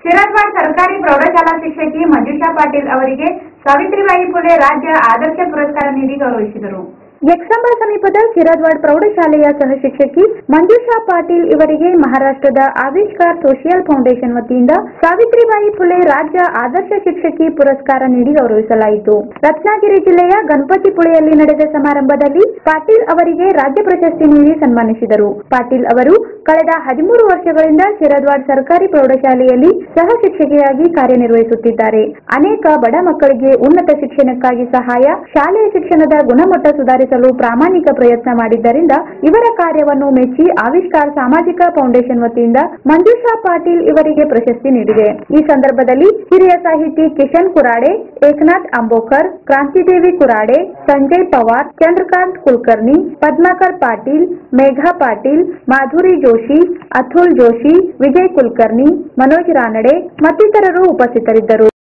ಶಿರದ್ವಾಡ್ ಸರ್ಕಾರಿ ಪ್ರೌಢಶಾಲಾ ಶಿಕ್ಷಕಿ ಮಂಜುಷಾ ಪಾಟೀಲ್ ಅವರಿಗೆ ಸಾವಿತ್ರಿಬಾಯಿ ಫುಲೆ ರಾಜ್ಯ ಆದರ್ಶ ಪುರಸ್ಕಾರ ನೀಡಿ ಗೌರವಿಸಿದರು ಯಕ್ಷಂಬ ಸಮೀಪದ ಶಿರದ್ವಾಡ್ ಪ್ರೌಢಶಾಲೆಯ ಸಹ ಶಿಕ್ಷಕಿ ಮಂಜುಷಾ ಪಾಟೀಲ್ ಇವರಿಗೆ ಮಹಾರಾಷ್ಟ್ರದ ಆವಿಷ್ಕಾರ್ ಸೋಷಿಯಲ್ ಫೌಂಡೇಶನ್ ವತಿಯಿಂದ ಸಾವಿತ್ರಿಬಾಯಿ ಫುಲೆ ರಾಜ್ಯ ಆದರ್ಶ ಶಿಕ್ಷಕಿ ಪುರಸ್ಕಾರ ನೀಡಿ ಗೌರವಿಸಲಾಯಿತು ರತ್ನಗಿರಿ ಜಿಲ್ಲೆಯ ಗಣಪತಿಪುಳೆಯಲ್ಲಿ ನಡೆದ ಸಮಾರಂಭದಲ್ಲಿ ಪಾಟೀಲ್ ಅವರಿಗೆ ರಾಜ್ಯ ಪ್ರಶಸ್ತಿ ನೀಡಿ ಸನ್ಮಾನಿಸಿದರು ಪಾಟೀಲ್ ಅವರು ಕಳೆದ ಹದಿಮೂರು ವರ್ಷಗಳಿಂದ ಶಿರದ್ವಾಡ್ ಸರ್ಕಾರಿ ಪ್ರೌಢಶಾಲೆಯಲ್ಲಿ ಸಹ ಶಿಕ್ಷಕಿಯಾಗಿ ಕಾರ್ಯನಿರ್ವಹಿಸುತ್ತಿದ್ದಾರೆ ಅನೇಕ ಬಡ ಮಕ್ಕಳಿಗೆ ಉನ್ನತ ಶಿಕ್ಷಣಕ್ಕಾಗಿ ಸಹಾಯ ಶಾಲೆಯ ಶಿಕ್ಷಣದ ಗುಣಮಟ್ಟ ಸುಧಾರಿಸಲು ಪ್ರಾಮಾಣಿಕ ಪ್ರಯತ್ನ ಮಾಡಿದ್ದರಿಂದ ಇವರ ಕಾರ್ಯವನ್ನು ಮೆಚ್ಚಿ ಆವಿಷ್ಕಾರ್ ಸಾಮಾಜಿಕ ಫೌಂಡೇಶನ್ ವತಿಯಿಂದ ಮಂಜುಷಾ ಪಾಟೀಲ್ ಇವರಿಗೆ ಪ್ರಶಸ್ತಿ ನೀಡಿದೆ ಈ ಸಂದರ್ಭದಲ್ಲಿ ಹಿರಿಯ ಸಾಹಿತಿ ಕಿಶನ್ ಕುರಾಡೆ ಏಕನಾಥ್ ಅಂಬೋಕರ್ ಕ್ರಾಂತಿದೇವಿ ಕುರಾಡೆ ಸಂಜಯ್ ಪವಾರ್ ಚಂದ್ರಕಾಂತ್ ಕುಲಕರ್ಣಿ ಪದ್ಮಾಕರ್ ಪಾಟೀಲ್ ಮೇಘಾ ಪಾಟೀಲ್ ಮಾಧುರಿ ಜೋಶಿ ಅಥುಲ್ ಜೋಶಿ ವಿಜಯ್ ಕುಲಕರ್ಣಿ ಮನೋಜ್ ರಾನಡೆ ಮತ್ತಿತರರು ಉಪಸ್ಥಿತರಿದ್ದರು